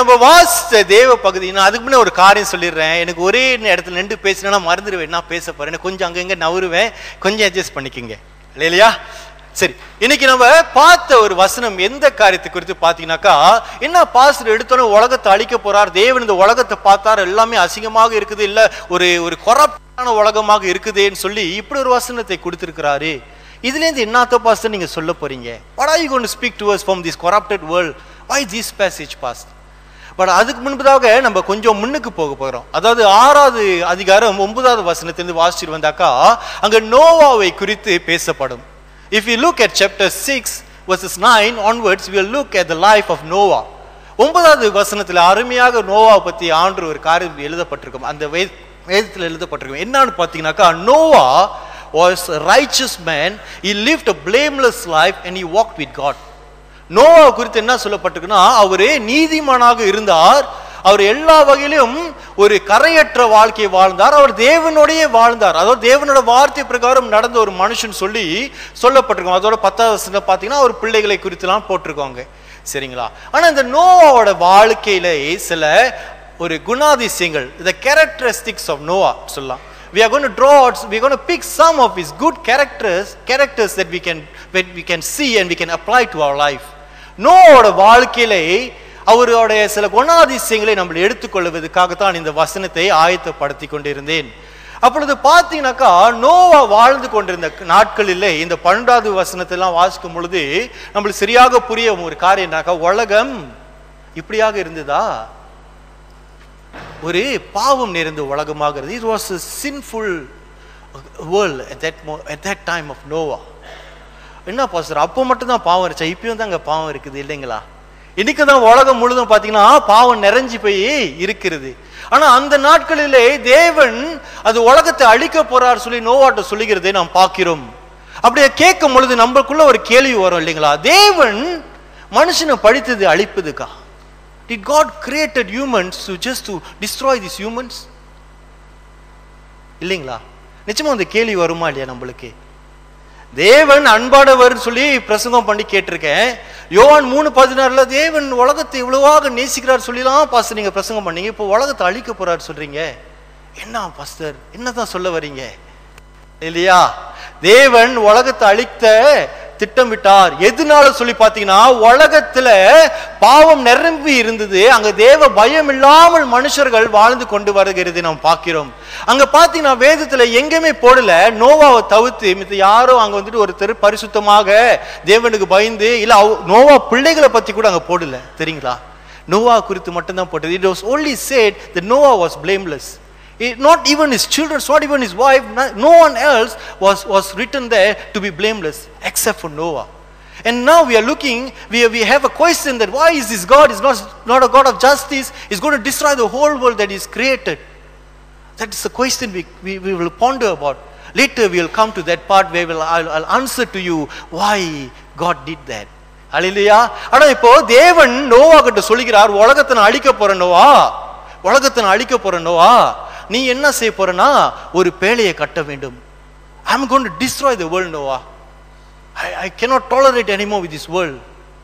நம்ம வாசித்த தேவ பகுதி நான் அதுக்கு முன்னே ஒரு காரியம் சொல்லிடுறேன் எனக்கு ஒரே இடத்துல நின்று பேசினா மறந்துடுவேன் நான் பேச போறேன் எனக்கு கொஞ்சம் அங்கங்க நவருவேன் கொஞ்சம் அட்ஜஸ்ட் பண்ணிக்கோங்க இல்லையா சரி இன்னைக்கு நம்ம பார்த்த ஒரு வசனம் எந்த காரியத்தை குறித்து பார்த்தீங்கன்னாக்கா என்ன பாஸ்டர் எடுத்தோன்னே உலகத்தை அழிக்க போறார் தேவன் இந்த உலகத்தை பார்த்தார் எல்லாமே அசிங்கமாக இருக்குது இல்ல ஒரு ஒரு கொரப்டான உலகமாக இருக்குதேன்னு சொல்லி இப்படி ஒரு வசனத்தை கொடுத்திருக்கிறாரு இதுலேருந்து என்னத்த பாஸ்டர் நீங்க சொல்ல போறீங்க what are you going to speak to us from this corrupted world why this passage pastor but அதுக்கு முன்பதாக நம்ம கொஞ்சம் முன்னுக்கு போக போகிறோம் அதாவது ஆறாவது அதிகாரம் ஒன்பதாவது வசனத்திலிருந்து வாசிச்சுட்டு வந்தாக்கா அங்க நோவாவை குறித்து பேசப்படும் if you look at chapter six verses nine onwards we will look at the life of Noah ஒன்பதாவது வசனத்தில் அருமையாக நோவா பத்தி ஆண்டு ஒரு காரியம் எழுதப்பட்டிருக்கும் அந்த வேத வேதத்தில் எழுதப்பட்டிருக்கும் என்னன்னு பார்த்தீங்கன்னாக்கா Noah was a righteous man he lived a blameless life and he walked with god Noah குறித்து என்ன சொல்லப்பட்டிருக்குன்னா அவரு நீதிமானாக இருந்தார் அவர் எல்லா வகையிலும் ஒரு கரையற்ற வாழ்க்கையை வாழ்ந்தார் அவர் தேவனோடையே வாழ்ந்தார் அதாவது தேவனோட வார்த்தை பிரகாரம் நடந்த ஒரு மனுஷன் சொல்லி சொல்லப்பட்டிருக்கோம் அதோட பத்தாவது வசனத்துல பார்த்தீங்கன்னா அவர் பிள்ளைகளை குறித்துலாம் போட்டிருக்காங்க சரிங்களா ஆனா இந்த நோவாவோட வாழ்க்கையில சில ஒரு குணாதிசயங்கள் the characteristics of நோவா சொல்லலாம் we are going to draw out we are going to pick some of his good characters characters that we can that we can see and we can apply to our life நோவோட வாழ்க்கையிலே அவருடைய சில குணாதிசயங்களை நம்ம எடுத்துக்கொள்வதற்காகத்தான் இந்த வசனத்தை ஆயத்தப்படுத்தி கொண்டிருந்தேன் அப்பொழுது பார்த்தீங்கன்னாக்கா நோவா வாழ்ந்து கொண்டிருந்த நாட்களிலே இந்த பன்னெண்டாவது வசனத்தெல்லாம் வாசிக்கும் பொழுது நம்மளுக்கு சரியாக புரிய ஒரு காரியம்னாக்கா உலகம் இப்படியாக இருந்ததா ஒரு பாவம் நிறைந்த உலகமாக இருந்தது it was a sinful world at that mo at that time of Noah என்ன பாஸ்டர் அப்போ மட்டும் தான் பாவம் இருந்துச்சா இப்பயும் தான் அங்கே பாவம் இருக்குது இல்லைங்களா இன்னைக்கு தான் உலகம் முழுதும் பார்த்தீங்கன்னா பாவம் நிறைஞ்சு போய் இருக்கிறது ஆனா அந்த நாட்களிலே தேவன் அது உலகத்தை அழிக்க போறார் சொல்லி நோவாட்ட சொல்லுகிறதை நாம் பார்க்கிறோம் அப்படியே கேட்கும் பொழுது நம்மளுக்குள்ள ஒரு கேள்வி வரும் இல்லைங்களா தேவன் மனுஷனை பழித்தது அழிப்பதுக்கா Did God created humans to just to destroy these humans? இல்லைங்களா நிச்சயமா அந்த கேள்வி வருமா இல்லையா நம்மளுக்கு தேவன் அன்பானவர் சொல்லி பிரசங்கம் பண்ணி கேட்டிருக்கேன் யோவான் மூணு பதினாறுல தேவன் உலகத்தை இவ்வளவாக நேசிக்கிறார் சொல்லிலாம் பாஸ்டர் நீங்க பிரசங்கம் பண்ணீங்க இப்போ உலகத்தை அழிக்க போறார் சொல்றீங்க என்ன பாஸ்டர் என்னதான் சொல்ல வர்றீங்க இல்லையா தேவன் உலகத்தை அழித்த திட்டமிட்டார் எதனால சொல்லி பார்த்தீங்கன்னா உலகத்துல பாவம் நிரம்பி இருந்தது அங்க தேவ பயம் இல்லாமல் மனுஷர்கள் வாழ்ந்து கொண்டு வருகிறது நாம் பார்க்கிறோம் அங்க பார்த்தீங்கன்னா வேதத்துல எங்கேயுமே போடல நோவாவை தவிர்த்து மித்த யாரும் அங்க வந்துட்டு ஒருத்தர் பரிசுத்தமாக தேவனுக்கு பயந்து இல்ல அவ- நோவா பிள்ளைகளை பத்தி கூட அங்க போடல தெரியுங்களா நோவா குறித்து மட்டும்தான் போட்டது it was only said that Noah was blameless It- not even his children, not even his wife, no, no one else was, was written there to be blameless except for Noah. And now we are looking, we, we have a question that why is this God is not, not a God of justice, is going to destroy the whole world that is created. That is the question we, we, we will ponder about. Later we will come to that part where we'll, I'll, I'll answer to you why God did that. அழிலையா ஆனா இப்போ தேவன் நோவா கிட்ட சொல்லுகிறார் உலகத்தை நான் அழிக்க போறேன் நோவா உலகத்தை நான் அழிக்க போறேன் நோவா நீ என்ன செய்ய போறனா ஒரு பேழையை கட்ட வேண்டும் I am going to destroy the world Noah I I cannot tolerate anymore with this world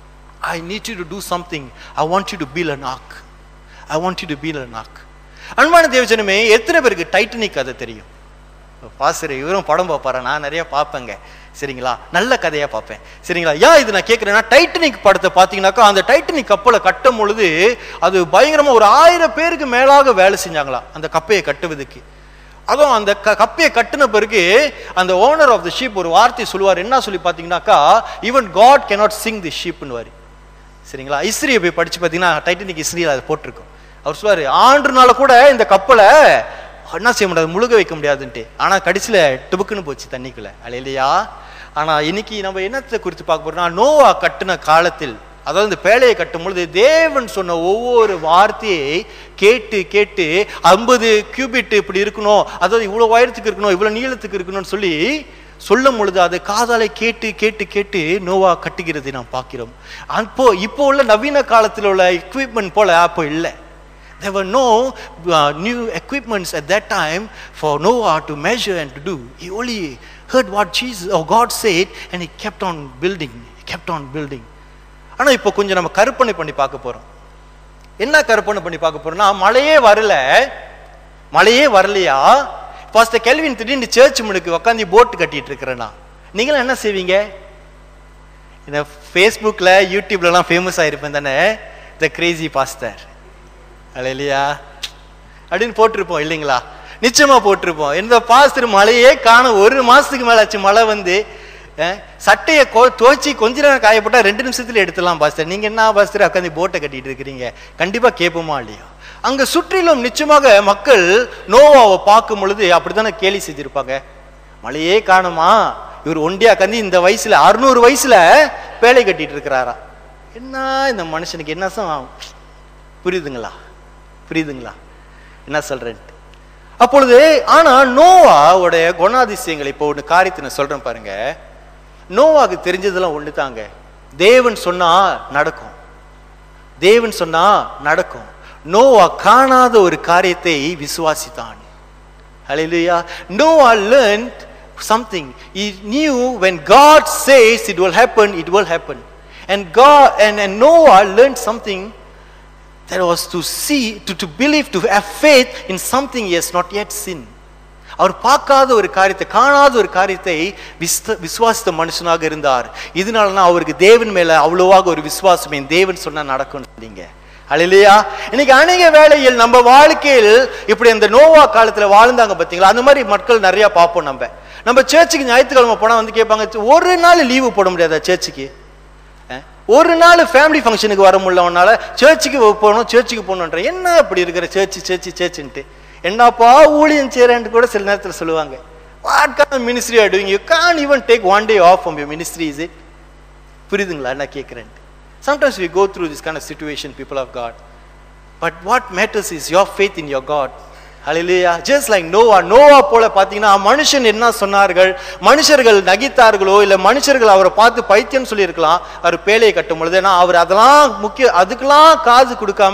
I need you to do something. I want you to build an ark. I want you to build an ark. அன்பான தேவஜனமே எத்தனை பேருக்கு Titanic கதை தெரியும் பாசரு இவரும் படம் பார்ப்பாரா நான் நிறைய பார்ப்பேங்க சரிங்களா நல்ல கதையா பார்ப்பேன் சரிங்களா ஏன் இது நான் கேட்குறேன்னா டைட்டனிக் படத்தை பார்த்தீங்கன்னாக்கா அந்த டைட்டனிக் கப்பலை கட்டும் பொழுது அது பயங்கரமா ஒரு ஆயிரம் பேருக்கு மேலாக வேலை செஞ்சாங்களாம் அந்த கப்பையை கட்டுவதுக்கு அதுவும் அந்த க கப்பையை கட்டின பிறகு அந்த ஓனர் ஆஃப் த ஷிப் ஒரு வார்த்தை சொல்லுவார் என்ன சொல்லி பார்த்தீங்கன்னாக்கா even God cannot sink the ஷிப்னுவார் சரிங்களா இஸ்ரியை போய் படிச்சு பார்த்தீங்கன்னா டைட்டனிக் இஸ்ரியில் அதை போட்டிருக்கும் அவர் சொல்லுவார் ஆண்டுனால கூட இந்த கப்பலை என்ன செய்ய முடியாது முழுக வைக்க முடியாதுன்ட்டு ஆனால் கடைசியில் டுபுக்குன்னு போச்சு தண்ணிக்குள்ள அது இல்லையா ஆனால் இன்னைக்கு நம்ம என்னத்தை குறித்து பார்க்க போறோம்னா நோவா கட்டின காலத்தில் அதாவது இந்த பேழையை கட்டும் பொழுது தேவன் சொன்ன ஒவ்வொரு வார்த்தையை கேட்டு கேட்டு ஐம்பது கியூபிட் இப்படி இருக்கணும் அதாவது இவ்வளோ உயரத்துக்கு இருக்கணும் இவ்வளோ நீளத்துக்கு இருக்கணும்னு சொல்லி சொல்லும் பொழுது அது காதாலை கேட்டு கேட்டு கேட்டு நோவா கட்டுகிறதை நாம் பார்க்கிறோம் அப்போ இப்போ உள்ள நவீன காலத்தில் உள்ள எக்யூப்மெண்ட் போல அப்போ இல்லை There were no uh, new equipments at that time for Noah to measure and to do. He only heard what Jesus or God said and he kept on building. He kept on building. ஆனால் இப்போ கொஞ்சம் நம்ம கற்பனை பண்ணி பார்க்க போகிறோம் என்ன கற்பனை பண்ணி பார்க்க போறோம்னா மழையே வரல மழையே வரலையா ஃபர்ஸ்ட் கெல்வின் திடீர்னு சர்ச் முனுக்கு உட்காந்து போட் கட்டிட்டு இருக்கிறேன்னா நீங்களும் என்ன செய்வீங்க இந்த ஃபேஸ்புக்கில் யூடியூப்லலாம் ஃபேமஸ் ஆயிருப்பேன் தானே த கிரேசி பாஸ்டர் அல்ல இல்லையா அப்படின்னு போட்டிருப்போம் இல்லைங்களா நிச்சயமா போட்டிருப்போம் இந்த பாஸ்டர் மழையே காணும் ஒரு மாசத்துக்கு மேல ஆச்சு மழை வந்து அஹ், சட்டையை கொ- துவைச்சி கொஞ்ச நேரம் காயப்பட்டா ரெண்டு நிமிஷத்துல எடுத்துடலாம் பாஸ்டர் நீங்க என்ன பாஸ்டர் உட்காந்து போட்டை கட்டிட்டு இருக்கிறீங்க கண்டிப்பா கேட்போமா இல்லையா அங்க சுற்றிலும் நிச்சயமாக மக்கள் நோவாவை பார்க்கும் பொழுது அப்படித்தானே கேலி செஞ்சிருப்பாங்க மழையே காணுமா இவர் ஒண்டியா கந்தி இந்த வயசுல அறுநூறு வயசுல பேழை கட்டிட்டு இருக்கிறாரா என்ன இந்த மனுஷனுக்கு என்ன சம் புரியுதுங்களா புரியுதுங்களா என்ன சொல்றேன் அப்பொழுது ஆனா நோவாவுடைய குணாதிசயங்கள் இப்போ ஒன்று காரியத்தை நான் சொல்றேன் பாருங்க நோவாக்கு தெரிஞ்சதெல்லாம் ஒன்று தாங்க தேவன் சொன்னா நடக்கும் தேவன் சொன்னா நடக்கும் நோவா காணாத ஒரு காரியத்தை விசுவாசித்தான் Hallelujah. Noah learned something. He knew when God says it will happen, it will happen. And God and, and Noah learned something that was to see, to, to believe, to have faith in something he has not yet seen. அவர் பார்க்காத ஒரு காரியத்தை காணாத ஒரு காரியத்தை விஸ்த விசுவாசித்த மனுஷனாக இருந்தார் இதனால தான் அவருக்கு தேவன் மேல அவ்வளவாக ஒரு விசுவாசம் என் தேவன் சொன்னா நடக்கும் நீங்க அழிலையா இன்னைக்கு அநேக வேளையில் நம்ம வாழ்க்கையில் இப்படி இந்த நோவா காலத்துல வாழ்ந்தாங்க பாத்தீங்களா அந்த மாதிரி மக்கள் நிறைய பார்ப்போம் நம்ம நம்ம சர்ச்சுக்கு ஞாயிற்றுக்கிழமை போனா வந்து கேட்பாங்க ஒரு நாள் லீவு போட முடியாதா சர்ச்சுக்கு அஹ், ஒரு நாள் ஃபேமிலி ஃபங்க்ஷனுக்கு வர முடியலவனால சர்ச்சுக்கு போகணும் சர்ச்சுக்கு போகணுன்ற என்ன அப்படி இருக்கிற சர்ச்சு சர்ச்சு சர்ச்சுன்ட்டு என்னப்பா ஊழியம் செய்கிறேன்ட்டு கூட சில நேரத்தில் சொல்லுவாங்க what can ministry are doing you can't even take one day off from your ministry is it புரியுதுங்களா என்ன கேட்குறேன் sometimes we go through this kind of situation people of God but what matters is your faith in your God hallelujah just like Noah Noah போல பார்த்தீங்கன்னா மனுஷன் என்ன சொன்னார்கள் மனுஷர்கள் நகித்தார்களோ இல்ல மனுஷர்கள் அவரை பார்த்து பைத்தியம் சொல்லியிருக்கலாம் அவர் பேழையை கட்டும் பொழுது ஏன்னா அவர் அதெல்லாம் முக்கிய அதுக்கெல்லாம் காது கொடுக்காம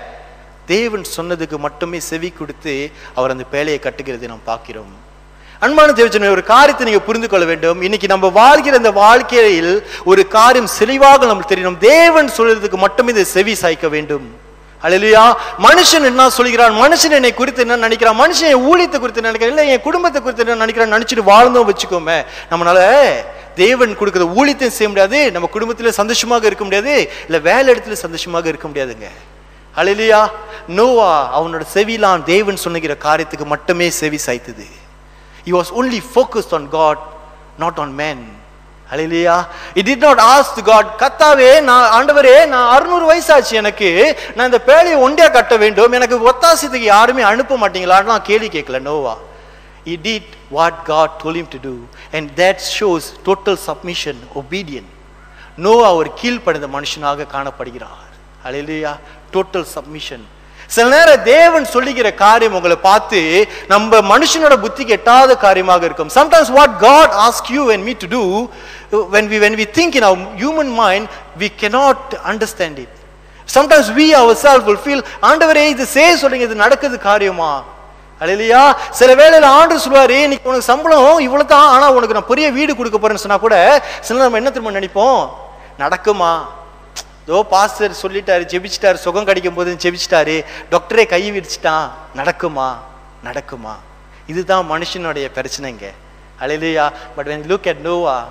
தேவன் சொன்னதுக்கு மட்டுமே செவி கொடுத்து அவர் அந்த பேழையை கட்டுகிறதை நாம் பார்க்கிறோம் அன்பான தேவச்சனை ஒரு காரியத்தை நீங்க புரிந்து கொள்ள வேண்டும் இன்னைக்கு நம்ம வாழ்கிற இந்த வாழ்க்கையில் ஒரு காரியம் தெளிவாக நமக்கு தெரியணும் தேவன் சொல்றதுக்கு மட்டுமே இதை செவி சாய்க்க வேண்டும் அல்லையா மனுஷன் என்ன சொல்கிறான் மனுஷன் என்னை குறித்து என்ன நினைக்கிறான் மனுஷன் என் ஊழியத்தை குறித்து என்ன நினைக்கிறான் இல்லை என் குடும்பத்தை குறித்து என்ன நினைக்கிறான் நினைச்சிட்டு வாழ்ந்தோம் வச்சுக்கோமே நம்மளால தேவன் கொடுக்கிற ஊழியத்தையும் செய்ய முடியாது நம்ம குடும்பத்துல சந்தோஷமாக இருக்க முடியாது இல்ல வேலை இடத்துல சந்தோஷமாக இருக்க முடியாதுங்க அலையிலியா நோவா அவனோட செவிலாம் தேவன் சொன்னுகிற காரியத்துக்கு மட்டுமே செவி சாய்த்தது he was only focused on God not on men hallelujah he did not ask God கத்தாவே நான் ஆண்டவரே நான் அறுநூறு வயசாச்சு எனக்கு நான் இந்த பேழையை ஒண்டியா கட்ட வேண்டும் எனக்கு ஒத்தாசத்துக்கு யாருமே அனுப்ப மாட்டீங்களான்னு நான் கேள்வி கேட்கல Noah he did what God told him to do and that shows total submission obedient Noah ஒரு கீழ்ப்படைந்த மனுஷனாக காணப்படுகிறார் ஹalleluya total submission சில நேரம் தேவன் சொல்லுகிற காரியம் உங்களை பார்த்து நம்ம மனுஷனோட புத்திக்கு எட்டாத காரியமாக இருக்கும் sometimes what God ask you and me to do when we when we think in our human mind we cannot understand it sometimes we ourselves will feel ஆண்டவரே இது செய்ய சொல்றீங்க இது நடக்குது காரியமா அல்லையா சில வேளையில ஆண்டு சொல்லுவாரு இன்னைக்கு உனக்கு சம்பளம் இவ்வளவு தான் ஆனா உனக்கு நான் பெரிய வீடு கொடுக்க போறேன்னு சொன்னா கூட சில நம்ம என்ன திரும்ப நினைப்போம் நடக்குமா ஏதோ பாஸ்டர் சொல்லிட்டாரு ஜெபிச்சிட்டாரு சுகம் கிடைக்கும் போது ஜெபிச்சிட்டாரு டாக்டரே கை விரிச்சிட்டான் நடக்குமா நடக்குமா இதுதான் மனுஷனுடைய பிரச்சனைங்க அலையிலையா but when you look at Noah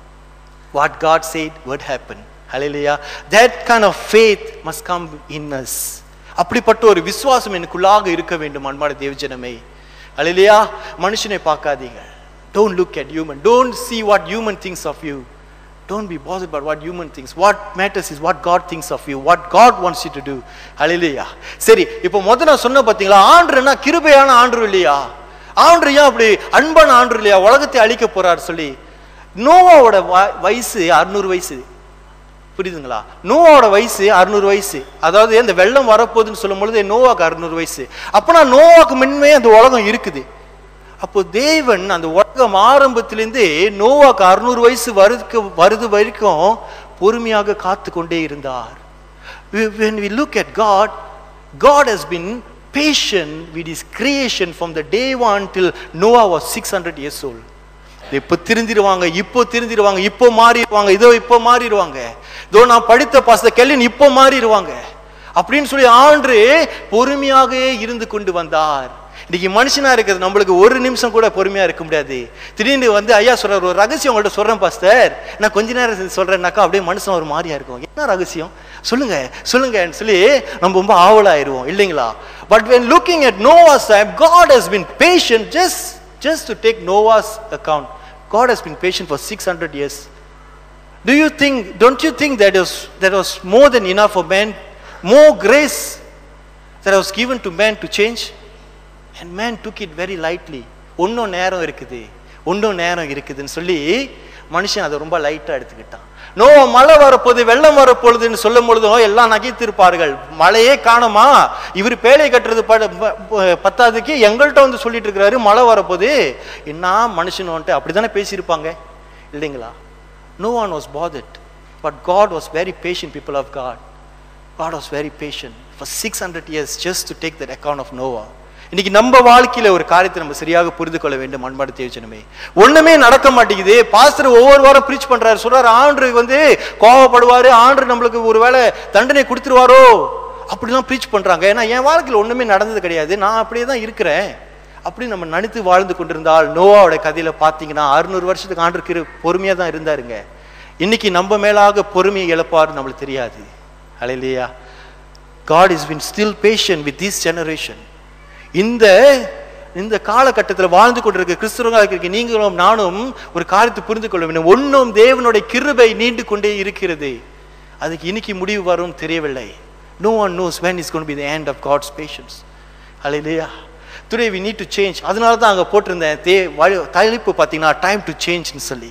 what God said would happen hallelujah that kind of faith must come in us அப்படிப்பட்ட ஒரு விசுவாசம் எனக்குள்ளாக இருக்க வேண்டும் அன்பான தேவஜனமே hallelujah மனுஷனை பார்க்காதீங்க don't look at human don't see what human thinks of you don't be bothered about what human thinks what matters is what God thinks of you what God wants you to do hallelujah சரி இப்போ முதல்ல நான் சொன்ன பார்த்தீங்களா ஆண்டுன்னா கிருபையான ஆண்டு இல்லையா ஆண்டு ஏன் அப்படி அன்பான ஆண்டு இல்லையா உலகத்தை அழிக்க போறார் சொல்லி நோவாவோட வ- வயசு அறுநூறு வயசு புரியுதுங்களா நோவாவோட வயசு அறுநூறு வயசு அதாவது இந்த வெள்ளம் வரப்போகுதுன்னு சொல்லும் பொழுது நோவாக்கு அறுநூறு வயசு அப்பனா நோவாக்கு முன்னே அந்த உலகம் இருக்குது அப்போ தேவன் அந்த உலகம் ஆரம்பத்திலிருந்து நோவாக்கு அறுநூறு வயசு வருதுக்கு வருது வரைக்கும் பொறுமையாக காத்து கொண்டே இருந்தார் We- when we look at God, God has been patient with his creation from the day one till Noah was 600 years old. இப்போ திருந்திருவாங்க இப்போ திருந்திருவாங்க இப்போ மாறிடுவாங்க இதோ இப்போ மாறிடுவாங்க இதோ நான் படித்த பாச கெல்லின் இப்போ மாறிடுவாங்க அப்படின்னு சொல்லி ஆண்டு பொறுமையாக இருந்து கொண்டு வந்தார் இன்னைக்கு மனுஷனா இருக்கிறது நம்மளுக்கு ஒரு நிமிஷம் கூட பொறுமையா இருக்க முடியாது திடீர்னு வந்து ஐயா சொல்றாரு ஒரு ரகசியம் உங்கள்ட்ட சொல்றேன் பாஸ்டர் நான் கொஞ்ச நேரம் சொல்றேன்னாக்கா அப்படியே மனுஷன் ஒரு மாதிரியா இருக்கும் என்ன ரகசியம் சொல்லுங்க சொல்லுங்கன்னு சொல்லி நம்ம ரொம்ப ஆவலாயிருவோம் இல்லைங்களா but when looking at Noah's time God has been patient just just to take Noah's account God has been patient for 600 years do you think don't you think that was that was more than enough for man more grace that was given to man to change and man took it very lightly ஒன்றும் நேரம் இருக்குது ஒன்றும் நேரம் இருக்குதுன்னு சொல்லி மனுஷன் அதை ரொம்ப லைட்டா எடுத்துக்கிட்டான் நோ மழை வரப்போகுது வெள்ளம் வரப்போகுதுன்னு சொல்லும் பொழுதும் எல்லாம் நகைத்திருப்பார்கள் மழையே காணுமா இவர் பேழை கட்டுறது ப- ப- ப- பத்தாததுக்கு எங்கள்கிட்ட வந்து சொல்லிட்டு இருக்கிறாரு மழை வரப்போகுது என்ன மனுஷன் வந்துட்டு அப்படிதானே பேசியிருப்பாங்க இல்லைங்களா no one was bothered but god was very patient people of god god was very patient for 600 years just to take that account of noah இன்னைக்கு நம்ம வாழ்க்கையில ஒரு காரியத்தை நம்ம சரியாக புரிந்து கொள்ள வேண்டும் அன்பாடு தேவச்சனமே ஒண்ணுமே நடக்க மாட்டேங்குது பாஸ்டர் ஒவ்வொரு வாரம் ப்ரீச் பண்றாரு சொல்றாரு ஆண்டு வந்து கோவப்படுவாரு ஆண்டு நம்மளுக்கு ஒருவேளை தண்டனை கொடுத்துருவாரோ அப்படிலாம் ப்ரீச் பண்றாங்க ஏன்னா என் வாழ்க்கையில் ஒண்ணுமே நடந்தது கிடையாது நான் அப்படியே தான் இருக்கிறேன் அப்படி நம்ம நினைத்து வாழ்ந்து கொண்டிருந்தால் நோவாவோட கதையில பார்த்தீங்கன்னா அறுநூறு வருஷத்துக்கு ஆண்டு பொறுமையா தான் இருந்தாருங்க இன்னைக்கு நம்ம மேலாக பொறுமையை இழப்பாரு நம்மளுக்கு தெரியாது அலையிலையா God is been still patient with this generation இந்த இந்த காலகட்டத்தில் வாழ்ந்து கொண்டிருக்க கிறிஸ்துவங்களாக இருக்க நீங்களும் நானும் ஒரு காரியத்தை புரிந்து கொள்ள வேண்டும் ஒன்றும் தேவனுடைய கிருபை நீண்டு கொண்டே இருக்கிறது அதுக்கு இன்னைக்கு முடிவு வரும் தெரியவில்லை no one knows when is going to be the end of God's patience hallelujah today we need to change அதனால தான் அங்க போட்டிருந்தேன் தே வழி- தலைப்பு பார்த்தீங்கன்னா டைம் டு சேஞ்ச்னு சொல்லி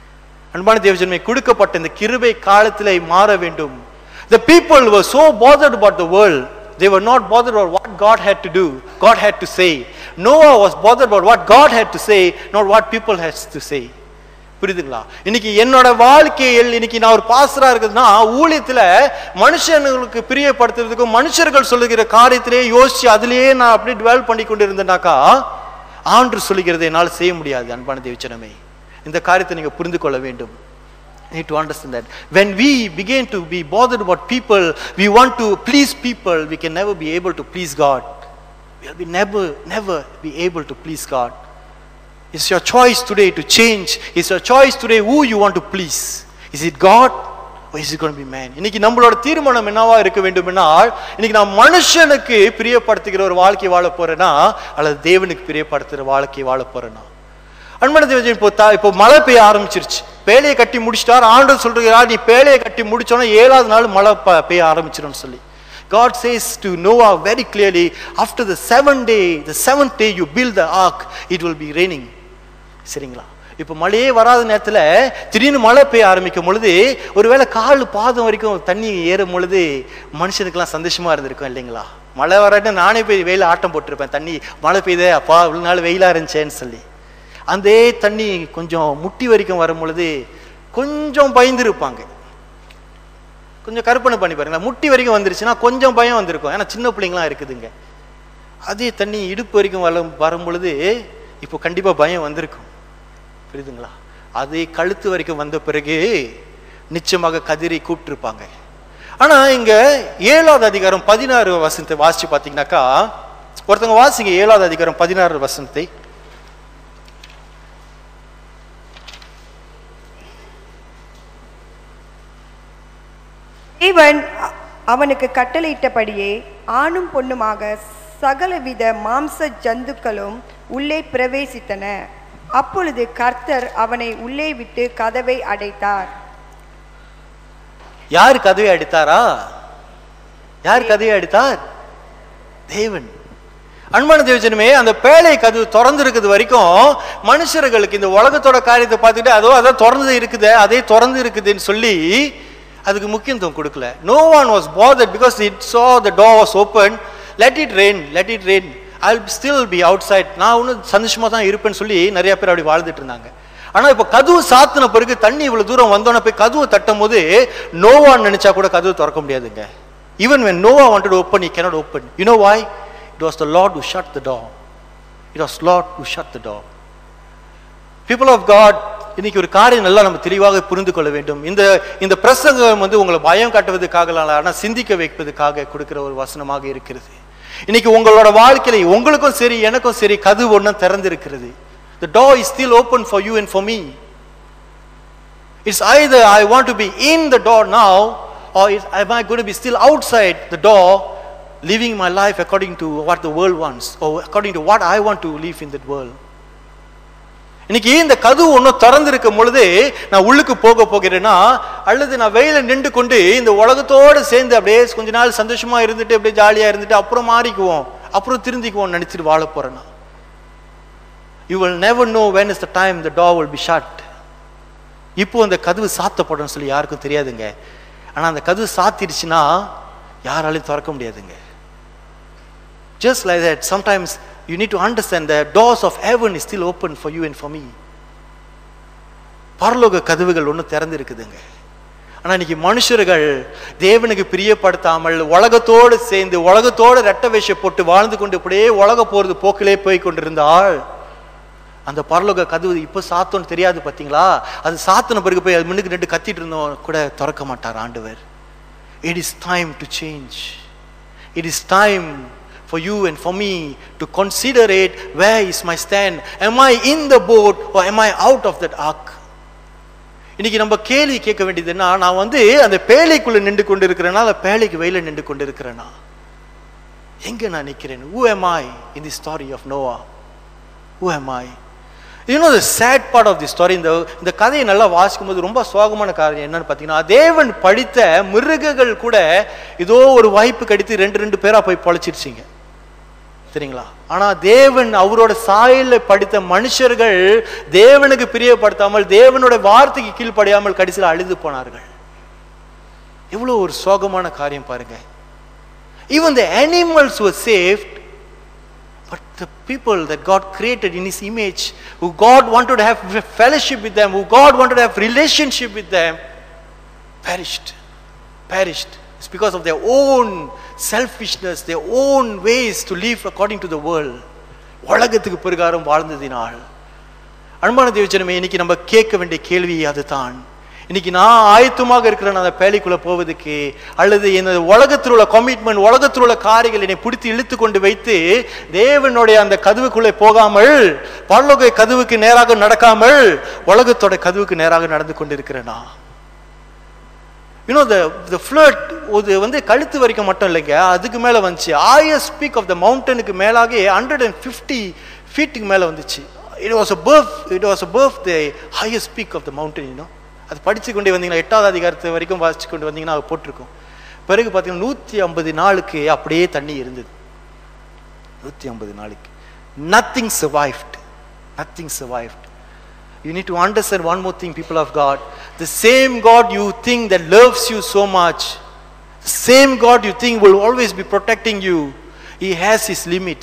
அன்பான தேவஜன்மை கொடுக்கப்பட்ட இந்த கிருபை காலத்திலே மாற வேண்டும் the people were so bothered about the world they were not bothered about what god had to do god had to say noah was bothered about what god had to say not what people had to say புரியுதுங்களா இன்னைக்கு என்னோட வாழ்க்கையில் இன்னைக்கு நான் ஒரு பாசரா இருக்குதுன்னா ஊழியத்துல மனுஷங்களுக்கு பிரியப்படுத்துறதுக்கும் மனுஷர்கள் சொல்லுகிற காரியத்திலே யோசிச்சு அதிலேயே நான் அப்படியே டுவெல் பண்ணி கொண்டு இருந்தேனாக்கா ஆண்டு சொல்லுகிறதை என்னால் செய்ய முடியாது அன்பான தேவச்சனமே இந்த காரியத்தை நீங்க புரிந்து கொள்ள வேண்டும் need to understand that when we begin to be bothered about people we want to please people we can never be able to please god we'll be never never be able to please god it's your choice today to change it's your choice today who you want to please is it god or is it going to be man இன்னைக்கு நம்மளோட தீர்மானம் என்னவா இருக்க வேண்டுமென்றால் இன்னைக்கு நான் மனுஷனுக்கு பிரியப்படுத்துகிற ஒரு வாழ்க்கை வாழ போறேனா அல்லது தேவனுக்கு பிரியப்படுத்துகிற வாழ்க்கை வாழ போறேனா அன்பான தேவஜன் இப்போ தா- இப்போ மழை பெய்ய ஆரம்பிச்சிருச்சு பேழையை கட்டி முடிச்சிட்டார் ஆண்டவர் சொல்றார் நீ பேழையை கட்டி முடிச்சோன்னா ஏழாவது நாள் மழை ப- பெய்ய ஆரம்பிச்சிடும் சொல்லி God says to Noah very clearly, after the seventh day, the seventh day you build the ark, it will be raining. சரிங்களா இப்போ மழையே வராத நேரத்தில் திடீர்னு மழை பெய்ய ஆரம்பிக்கும் பொழுது ஒருவேளை கால் பாதம் வரைக்கும் தண்ணி ஏறும் பொழுது மனுஷனுக்கெல்லாம் சந்தோஷமா இருந்திருக்கும் இல்லைங்களா மழை வராட்டி நானே போய் வெயில ஆட்டம் போட்டிருப்பேன் தண்ணி மழை பெய்யுதே அப்பா இவ்வளவு நாள் வெயிலா இருந்துச்சேன்னு சொல்லி அந்த தண்ணி கொஞ்சம் முட்டி வரைக்கும் வரும் பொழுது கொஞ்சம் பயந்துருப்பாங்க கொஞ்சம் கற்பனை பண்ணி பாருங்களேன் முட்டி வரைக்கும் வந்துருச்சுன்னா கொஞ்சம் பயம் வந்திருக்கும் ஏன்னா சின்ன பிள்ளைங்களாம் இருக்குதுங்க அதே தண்ணி இடுப்பு வரைக்கும் வரும் வரும் பொழுது இப்போ கண்டிப்பா பயம் வந்திருக்கும் புரியுதுங்களா அதே கழுத்து வரைக்கும் வந்த பிறகு நிச்சயமாக கதிரை கூப்பிட்டுருப்பாங்க ஆனா இங்க ஏழாவது அதிகாரம் பதினாறு வசனத்தை வாசிச்சு பார்த்தீங்கன்னாக்கா ஒருத்தவங்க வாசிங்க ஏழாவது அதிகாரம் பதினாறு வசனத்தை தேவன் அ- அவனுக்கு கட்டளையிட்டபடியே ஆணும் பொண்ணுமாக சகலவித மாம்ச ஜந்துக்களும் உள்ளே பிரவேசித்தன அப்பொழுது கர்த்தர் அவனை உள்ளே விட்டு கதவை அடைத்தார் யார் கதவை அடித்தாரா யார் கதவை அடித்தார் தேவன் அன்பான தேவஜனமே அந்த பேழை கதவு திறந்து இருக்குது வரைக்கும் மனுஷர்களுக்கு இந்த உலகத்தோட காரியத்தை பார்த்துட்டு அதோ அதான் திறந்து இருக்குது அதே திறந்து இருக்குதுன்னு சொல்லி அதுக்கு முக்கியத்துவம் கொடுக்கல no one was bothered because it saw the door was open let it rain let it rain i'll still be outside நான் இன்னும் சந்தோஷமா தான் இருப்பேன்னு சொல்லி நிறைய பேர் அப்படி வாழ்ந்துட்டு இருந்தாங்க ஆனா இப்ப கதவு சாத்தின பிறகு தண்ணி இவ்வளவு தூரம் வந்தோன்னே போய் கதவு தட்டும் போது நோவான்னு நினைச்சா கூட கதவு திறக்க முடியாதுங்க even when Noah wanted to open he cannot open you know why it was the lord who shut the door it was lord who shut the door people of god இன்னைக்கு ஒரு காரியம் நல்லா நம்ம தெளிவாக புரிந்து கொள்ள வேண்டும் இந்த இந்த பிரசங்கம் வந்து உங்களை பயம் காட்டுவதற்காக ஆனால் சிந்திக்க வைப்பதற்காக கொடுக்கிற ஒரு வசனமாக இருக்கிறது இன்னைக்கு உங்களோட வாழ்க்கையில உங்களுக்கும் சரி எனக்கும் சரி கதவு ஒன்றும் திறந்திருக்கிறது the door is still open for you and for me it's either i want to be in the door now or is, am i going to be still outside the door living my life according to what the world wants or according to what i want to live in that world இன்னைக்கு இந்த கதவு ஒன்றும் திறந்திருக்கும் பொழுது நான் உள்ளுக்கு போக போகிறேன்னா அல்லது நான் வெயில நின்று கொண்டு இந்த உலகத்தோடு சேர்ந்து அப்படியே கொஞ்ச நாள் சந்தோஷமா இருந்துட்டு அப்படியே ஜாலியா இருந்துட்டு அப்புறம் மாறிக்குவோம் அப்புறம் திருந்திக்குவோம் நினைச்சிட்டு வாழ போறேன்னா you will never know when is the time the door will be shut இப்போ அந்த கதவு சாத்தப்படும் சொல்லி யாருக்கும் தெரியாதுங்க ஆனா அந்த கதவு சாத்திடுச்சுன்னா யாராலையும் திறக்க முடியாதுங்க just like that sometimes you need to understand the doors of heaven is still open for you and for me பரலோக கதவுகள் ஒன்று திறந்து இருக்குதுங்க ஆனா இன்னைக்கு மனுஷர்கள் தேவனுக்கு பிரியப்படுத்தாமல் உலகத்தோடு சேர்ந்து உலகத்தோடு ரெட்ட வேஷம் போட்டு வாழ்ந்து கொண்டு இப்படியே உலக போறது போக்கிலே போய் கொண்டிருந்தால் அந்த பரலோக கதவு இப்போ சாத்தோன்னு தெரியாது பார்த்தீங்களா அது சாத்தின பிறகு போய் அது முன்னுக்கு ரெண்டு கத்திட்டு இருந்தோம் கூட திறக்க மாட்டார் ஆண்டவர் it is time to change it is time for you and for me to consider it where is my stand am i in the boat or am i out of that ark இன்னைக்கு நம்ம கேள்வி கேட்க வேண்டியது என்ன நான் வந்து அந்த பேழைக்குள்ள நின்று கொண்டு இருக்கிறேனா அந்த பேழைக்கு வெயில நின்று கொண்டு இருக்கிறேனா எங்க நான் நிக்கிறேன் who am i in the story of noah who am i you know the sad part of the story இந்த இந்த கதையை நல்லா வாசிக்கும் போது ரொம்ப சோகமான காரியம் என்னன்னு பார்த்தீங்கன்னா தேவன் படித்த மிருகங்கள் கூட ஏதோ ஒரு வாய்ப்பு கடித்து ரெண்டு ரெண்டு பேரா போய் பொழைச்சிருச்சிங்க சரிங்களா ஆனா தேவன் அவரோட சாயல படித்த மனுஷர்கள் தேவனுக்கு பிரியப்படுத்தாமல் தேவனோட வார்த்தைக்கு கீழ்ப்படியாமல் கடைசியில் அழிந்து போனார்கள் எவ்வளவு ஒரு சோகமான காரியம் பாருங்க even the animals were saved but the people that God created in His image, who God wanted to have fellowship with them, who God wanted to have relationship with them, perished. Perished. It's because of their own selfishness, their own ways to live according to the world. உலகத்துக்கு பிரகாரம் வாழ்ந்ததினால் அன்பான தேவச்சனமே இன்னைக்கு நம்ம கேட்க வேண்டிய கேள்வி அதுதான் இன்னைக்கு நான் ஆயத்தமாக இருக்கிறேன் அந்த பேழைக்குள்ள போவதுக்கு அல்லது இந்த உலகத்தில் உள்ள கமிட்மெண்ட் உலகத்தில் உள்ள காரியங்கள் என்னை பிடித்து இழுத்து கொண்டு வைத்து தேவனுடைய அந்த கதவுக்குள்ளே போகாமல் பரலோக கதவுக்கு நேராக நடக்காமல் உலகத்தோட கதவுக்கு நேராக நடந்து கொண்டிருக்கிறேனா யூனோ த த ஃப்ளட் இது வந்து கழுத்து வரைக்கும் மட்டும் இல்லைங்க அதுக்கு மேலே வந்துச்சு ஹையஸ்ட் பீக் ஆஃப் த மவுண்டனுக்கு மேலாக ஹண்ட்ரட் அண்ட் ஃபிஃப்டி ஃபீட்டுக்கு மேலே வந்துச்சு it was a proof it was a proof the highest peak of the mountain you know அது படித்து கொண்டே வந்தீங்கன்னா எட்டாவது அதிகாரத்து வரைக்கும் வாசிச்சு கொண்டு வந்தீங்கன்னா அது போட்டிருக்கும் பிறகு பார்த்தீங்கன்னா நூற்றி ஐம்பது நாளுக்கு அப்படியே தண்ணி இருந்தது நூற்றி ஐம்பது நாளைக்கு nothing survived nothing survived You need to understand one more thing, people of God. The same God you think that loves you so much, the same God you think will always be protecting you, He has His limits.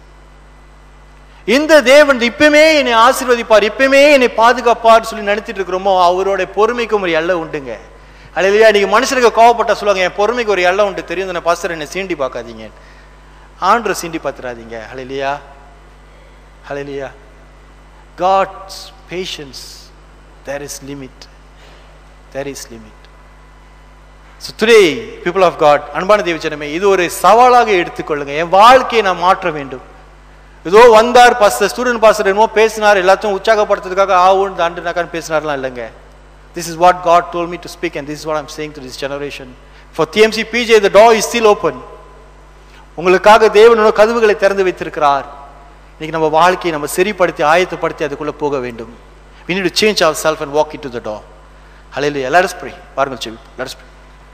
இந்த தேவன் இப்பவுமே என்னை ஆசீர்வதிப்பார் இப்பவுமே என்னை பாதுகாப்பார் சொல்லி நினைச்சிட்டு இருக்கிறோமோ அவரோட பொறுமைக்கும் ஒரு எல்லை உண்டுங்க அல்லையா நீங்க மனுஷனுக்கு கோவப்பட்டா சொல்லுவாங்க என் பொறுமைக்கு ஒரு எல்லை உண்டு தெரியும் தானே பாஸ்டர் என்னை சீண்டி பார்க்காதீங்க ஆண்டு சீண்டி பார்த்துறாதீங்க ஹலையிலியா ஹலையிலியா God's patience, there is limit. There is limit. So today, people of God, அன்பான தேவச்சனமே இது ஒரு சவாலாக எடுத்துக்கொள்ளுங்க என் வாழ்க்கையை நான் மாற்ற வேண்டும் ஏதோ வந்தார் பாஸ்டர் ஸ்டூடெண்ட் பாஸ்டர் என்னமோ பேசினார் எல்லாத்தையும் உற்சாகப்படுத்துறதுக்காக ஆவும் தாண்டுனாக்கான்னு பேசினார்லாம் இல்லைங்க This is what God told me to speak and this is what I'm saying to this generation. For TMC PJ, the door is still open. உங்களுக்காக தேவனோட கதவுகளை திறந்து வைத்திருக்கிறார் இன்னைக்கு நம்ம வாழ்க்கையை நம்ம சரிப்படுத்தி ஆயத்தப்படுத்தி அதுக்குள்ள போக வேண்டும் we need to change ourselves and walk into the door hallelujah let us pray பாருங்கள் செவி let us pray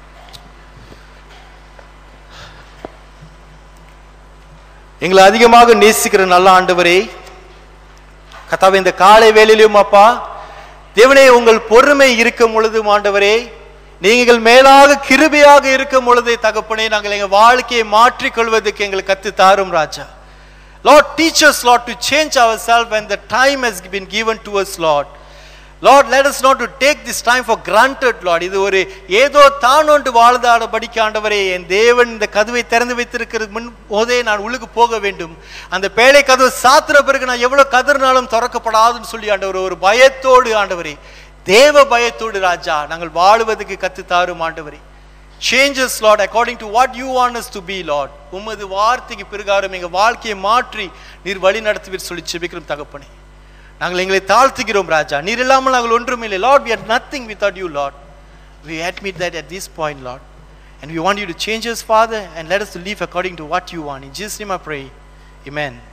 எங்களை அதிகமாக நேசிக்கிற நல்ல ஆண்டவரே கத்தாவை இந்த காலை வேளையிலும் அப்பா தேவனே உங்கள் பொறுமை இருக்கும் பொழுதும் ஆண்டவரே நீங்கள் மேலாக கிருபையாக இருக்கும் பொழுது தகப்பனே நாங்கள் எங்கள் வாழ்க்கையை மாற்றிக் கொள்வதற்கு எங்களுக்கு கத்து தாரும் ராஜா Lord, teach us, Lord, to change ourselves when the time has been given to us, Lord. Lord let us not to take this time for granted Lord இது ஒரு ஏதோ தானோண்டு வாழ்ந்தாடபடிக்கு ஆண்டவரே என் தேவன் இந்த கதவை திறந்து வைத்திருக்கிறது முன் போதே நான் உள்ளுக்கு போக வேண்டும் அந்த பேழை கதவு சாத்துற பிறகு நான் எவ்வளவு கதறினாலும் திறக்கப்படாதுன்னு சொல்லி ஆண்டவர் ஒரு பயத்தோடு ஆண்டவரே தேவ பயத்தோடு ராஜா நாங்கள் வாழுவதற்கு கத்து தாரும் ஆண்டவரே changes Lord according to what you want us to be Lord உமது வார்த்தைக்கு பிரகாரம் எங்க வாழ்க்கையை மாற்றி நீர் வழி நடத்துவீர் சொல்லி செபிக்கிறோம் தகப்பனே நாங்கள் எங்களை தாழ்த்துகிறோம் ராஜா நீர் இல்லாமல் நாங்கள் ஒன்றுமில்லை Lord we are nothing without you lord we admit that at this point lord and we want you to change us father and let us to live according to what you want in jesus name i pray amen